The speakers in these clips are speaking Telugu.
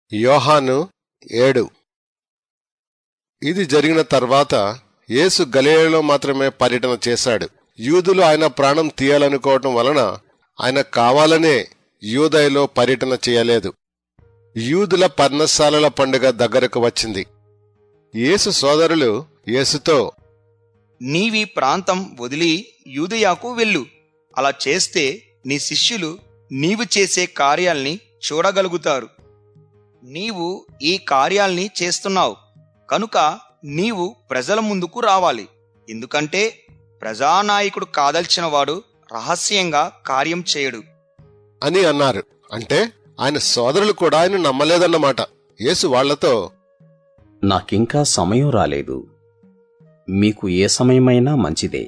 యోహాను ఏడు ఇది జరిగిన తర్వాత యేసు గలిలయలో మాత్రమే పర్యటన చేశాడు యూదులు ఆయన ప్రాణం తీయాలనుకోవటం వలన ఆయన కావాలనే యూదయలో పర్యటన చేయలేదు యూదుల పర్ణశాలల పండుగ దగ్గరకు వచ్చింది యేసు సోదరులు యేసుతో నీవి ప్రాంతం వదిలి యూదయాకు వెళ్ళు అలా చేస్తే నీ శిష్యులు నీవు చేసే కార్యాల్ని చూడగలుగుతారు నీవు ఈ కార్యాల్ని చేస్తున్నావు కనుక నీవు ప్రజల ముందుకు రావాలి ఎందుకంటే ప్రజానాయకుడు కాదల్చిన వాడు రహస్యంగా కార్యం చేయడు అని అన్నారు అంటే ఆయన సోదరులు కూడా ఆయన నమ్మలేదన్నమాట యేసు వాళ్లతో నాకింకా సమయం రాలేదు మీకు ఏ సమయమైనా మంచిదే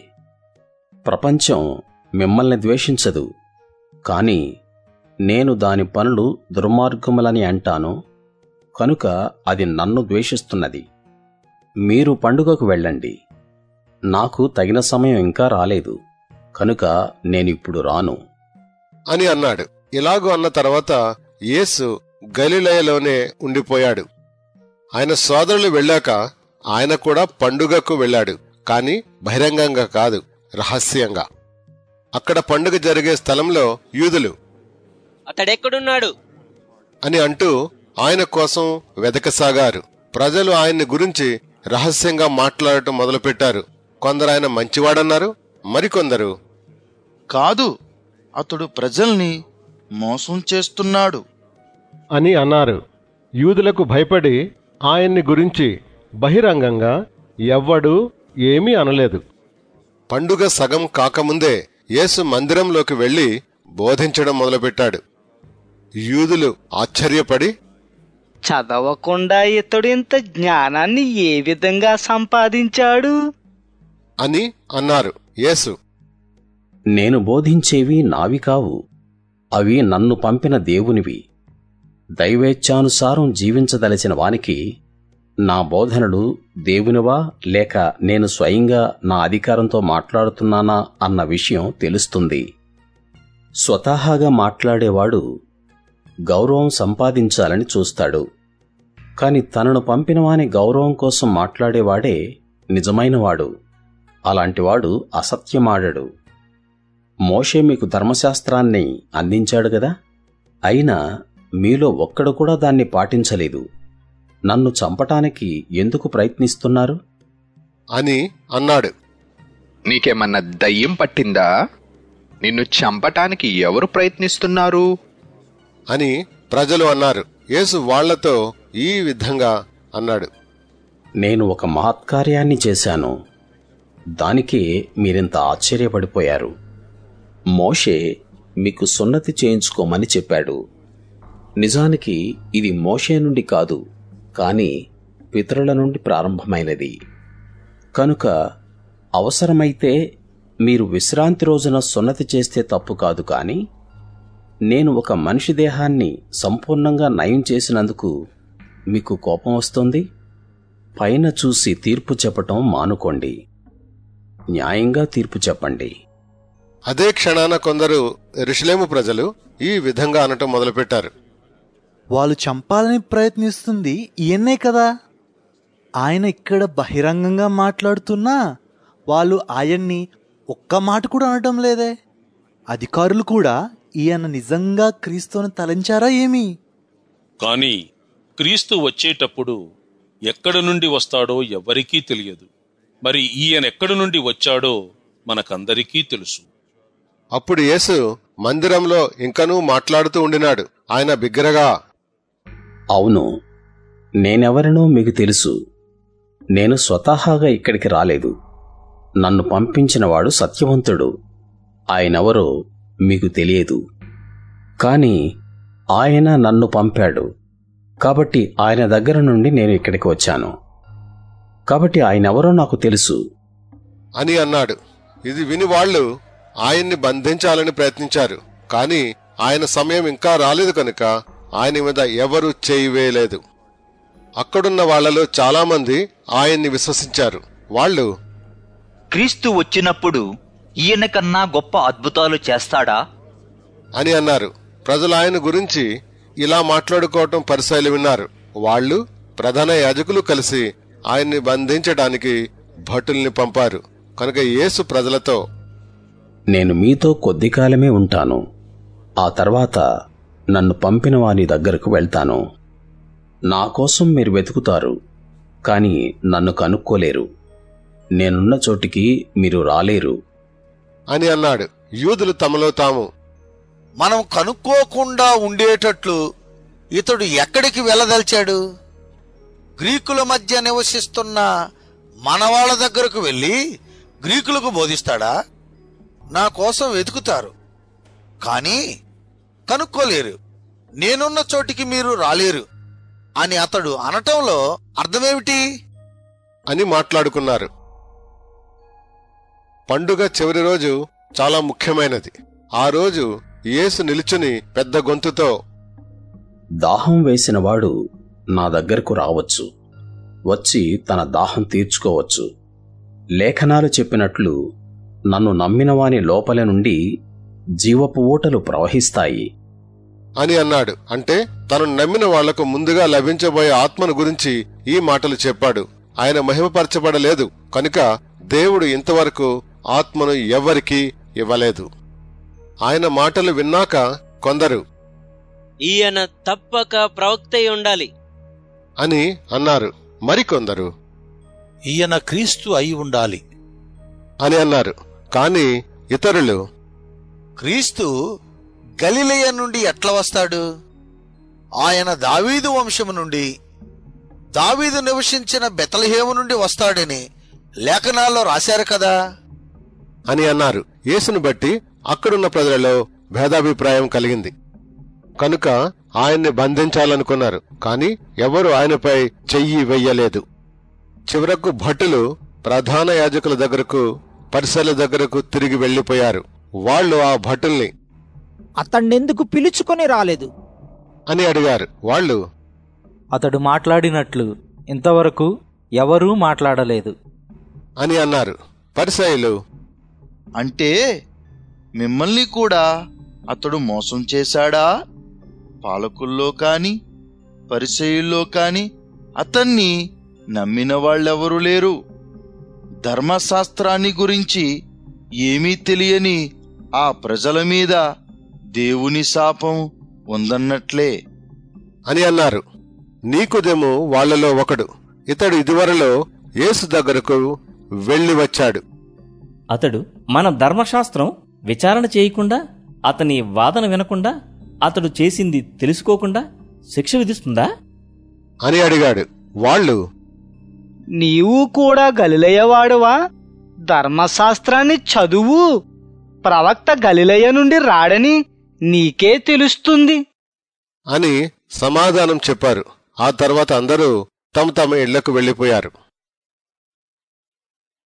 ప్రపంచం మిమ్మల్ని ద్వేషించదు కాని నేను దాని పనులు దుర్మార్గములని అంటాను కనుక అది నన్ను ద్వేషిస్తున్నది మీరు పండుగకు వెళ్ళండి నాకు తగిన సమయం ఇంకా రాలేదు కనుక నేనిప్పుడు రాను అని అన్నాడు ఇలాగూ అన్న తర్వాత యేసు గలిలయలోనే ఉండిపోయాడు ఆయన సోదరులు వెళ్ళాక ఆయన కూడా పండుగకు వెళ్ళాడు కాని బహిరంగంగా కాదు రహస్యంగా అక్కడ పండుగ జరిగే స్థలంలో యూదులు అతడెక్కడున్నాడు అని అంటూ ఆయన కోసం వెతకసాగారు ప్రజలు ఆయన్ని గురించి రహస్యంగా మాట్లాడటం మొదలుపెట్టారు కొందరు ఆయన మంచివాడన్నారు మరికొందరు కాదు అతడు ప్రజల్ని మోసం చేస్తున్నాడు అని అన్నారు యూదులకు భయపడి ఆయన్ని గురించి బహిరంగంగా ఎవ్వడూ ఏమీ అనలేదు పండుగ సగం కాకముందే యేసు మందిరంలోకి వెళ్లి బోధించడం మొదలుపెట్టాడు యూదులు ఆశ్చర్యపడి చదవకుండా ఇతడు ఇంత జ్ఞానాన్ని ఏ విధంగా సంపాదించాడు అని అన్నారు యేసు నేను బోధించేవి నావి కావు అవి నన్ను పంపిన దేవునివి దైవేచ్ఛానుసారం జీవించదలచిన వానికి నా బోధనలు దేవునివా లేక నేను స్వయంగా నా అధికారంతో మాట్లాడుతున్నానా అన్న విషయం తెలుస్తుంది స్వతహాగా మాట్లాడేవాడు గౌరవం సంపాదించాలని చూస్తాడు కాని తనను పంపిన వాని గౌరవం కోసం మాట్లాడేవాడే నిజమైనవాడు అలాంటివాడు అసత్యమాడడు మోషే మీకు ధర్మశాస్త్రాన్ని అందించాడు గదా అయినా మీలో ఒక్కడు కూడా దాన్ని పాటించలేదు నన్ను చంపటానికి ఎందుకు ప్రయత్నిస్తున్నారు అని అన్నాడు నీకేమన్నా దయ్యం పట్టిందా నిన్ను చంపటానికి ఎవరు ప్రయత్నిస్తున్నారు అని ప్రజలు అన్నారు యేసు వాళ్లతో ఈ విధంగా అన్నాడు నేను ఒక మహత్కార్యాన్ని చేశాను దానికే మీరింత ఆశ్చర్యపడిపోయారు మోషే మీకు సున్నతి చేయించుకోమని చెప్పాడు నిజానికి ఇది మోషే నుండి కాదు కాని పితరుల నుండి ప్రారంభమైనది కనుక అవసరమైతే మీరు విశ్రాంతి రోజున సున్నతి చేస్తే తప్పు కాదు కాని నేను ఒక మనిషి దేహాన్ని సంపూర్ణంగా నయం చేసినందుకు మీకు కోపం వస్తుంది పైన చూసి తీర్పు చెప్పటం మానుకోండి న్యాయంగా తీర్పు చెప్పండి అదే క్షణాన కొందరు ఋషులేము ప్రజలు ఈ విధంగా అనటం మొదలుపెట్టారు వాళ్ళు చంపాలని ప్రయత్నిస్తుంది ఈయన్నే కదా ఆయన ఇక్కడ బహిరంగంగా మాట్లాడుతున్నా వాళ్ళు ఆయన్ని ఒక్క మాట కూడా అనటం లేదే అధికారులు కూడా ఈయన నిజంగా క్రీస్తుని తలంచారా ఏమి కాని క్రీస్తు వచ్చేటప్పుడు ఎక్కడ నుండి వస్తాడో ఎవరికీ తెలియదు మరి ఈయన ఎక్కడి నుండి వచ్చాడో మనకందరికీ తెలుసు అప్పుడు యేసు మందిరంలో ఇంకనూ మాట్లాడుతూ ఉండినాడు ఆయన బిగ్గరగా అవును నేనెవరినో మీకు తెలుసు నేను స్వతహాగా ఇక్కడికి రాలేదు నన్ను పంపించినవాడు సత్యవంతుడు ఆయనెవరో మీకు తెలియదు కాని ఆయన నన్ను పంపాడు కాబట్టి ఆయన దగ్గర నుండి నేను ఇక్కడికి వచ్చాను కాబట్టి ఆయనెవరో నాకు తెలుసు అని అన్నాడు ఇది విని వాళ్ళు ఆయన్ని బంధించాలని ప్రయత్నించారు కాని ఆయన సమయం ఇంకా రాలేదు కనుక ఆయన మీద ఎవరూ చేయి వేయలేదు అక్కడున్న వాళ్లలో చాలామంది ఆయన్ని విశ్వసించారు వాళ్ళు క్రీస్తు వచ్చినప్పుడు ఈయన కన్నా గొప్ప అద్భుతాలు చేస్తాడా అని అన్నారు ప్రజలు ఆయన గురించి ఇలా మాట్లాడుకోవటం పరిశైలు విన్నారు వాళ్ళు ప్రధాన యాజకులు కలిసి ఆయన్ని బంధించడానికి భటుల్ని పంపారు కనుక యేసు ప్రజలతో నేను మీతో కొద్ది కాలమే ఉంటాను ఆ తర్వాత నన్ను పంపిన వాని దగ్గరకు వెళ్తాను నా కోసం మీరు వెతుకుతారు కాని నన్ను కనుక్కోలేరు నేనున్న చోటికి మీరు రాలేరు అని అన్నాడు యూదులు తమలో తాము మనం కనుక్కోకుండా ఉండేటట్లు ఇతడు ఎక్కడికి వెళ్ళదలిచాడు గ్రీకుల మధ్య నివసిస్తున్న మనవాళ్ళ దగ్గరకు వెళ్ళి గ్రీకులకు బోధిస్తాడా నా కోసం వెతుకుతారు కానీ కనుక్కోలేరు నేనున్న చోటికి మీరు రాలేరు అని అతడు అనటంలో అర్థమేమిటి అని మాట్లాడుకున్నారు పండుగ చివరి రోజు చాలా ముఖ్యమైనది ఆ రోజు యేసు నిలుచుని పెద్ద గొంతుతో దాహం వేసినవాడు నా దగ్గరకు రావచ్చు వచ్చి తన దాహం తీర్చుకోవచ్చు లేఖనాలు చెప్పినట్లు నన్ను నమ్మినవాని లోపల నుండి జీవపు ఊటలు ప్రవహిస్తాయి అని అన్నాడు అంటే తను నమ్మిన వాళ్లకు ముందుగా లభించబోయే ఆత్మను గురించి ఈ మాటలు చెప్పాడు ఆయన మహిమపరచబడలేదు కనుక దేవుడు ఇంతవరకు ఆత్మను ఎవ్వరికీ ఇవ్వలేదు ఆయన మాటలు విన్నాక కొందరు ఈయన తప్పక ప్రవక్త అయి ఉండాలి అని అన్నారు మరికొందరు ఈయన క్రీస్తు అయి ఉండాలి అని అన్నారు కాని ఇతరులు క్రీస్తు గలిలయ నుండి ఎట్లా వస్తాడు ఆయన దావీదు వంశము నుండి దావీదు నివసించిన బెతలహేము నుండి వస్తాడని లేఖనాల్లో రాశారు కదా అని అన్నారు యేసును బట్టి అక్కడున్న ప్రజలలో భేదాభిప్రాయం కలిగింది కనుక ఆయన్ని బంధించాలనుకున్నారు కాని ఎవరు ఆయనపై చెయ్యి వెయ్యలేదు చివరకు భటులు ప్రధాన యాజకుల దగ్గరకు పరిసల దగ్గరకు తిరిగి వెళ్లిపోయారు వాళ్ళు ఆ భటుల్ని అతన్నెందుకు పిలుచుకొని రాలేదు అని అడిగారు వాళ్ళు అతడు మాట్లాడినట్లు ఇంతవరకు ఎవరూ మాట్లాడలేదు అని అన్నారు పరిసయులు అంటే మిమ్మల్ని కూడా అతడు మోసం చేశాడా పాలకుల్లో కాని పరిచయుల్లో కాని అతన్ని నమ్మిన వాళ్ళెవరూ లేరు ధర్మశాస్త్రాన్ని గురించి ఏమీ తెలియని ఆ ప్రజల మీద దేవుని శాపం ఉందన్నట్లే అని అన్నారు నీకుదేమో వాళ్లలో ఒకడు ఇతడు ఇదివరలో యేసు దగ్గరకు వెళ్లి వచ్చాడు అతడు మన ధర్మశాస్త్రం విచారణ చేయకుండా అతని వాదన వినకుండా అతడు చేసింది తెలుసుకోకుండా శిక్ష విధిస్తుందా అని అడిగాడు వాళ్ళు నీవు కూడా గలిలయవాడువా ధర్మశాస్త్రాన్ని చదువు ప్రవక్త గలిలయ నుండి రాడని నీకే తెలుస్తుంది అని సమాధానం చెప్పారు ఆ తర్వాత అందరూ తమ తమ ఇళ్లకు వెళ్లిపోయారు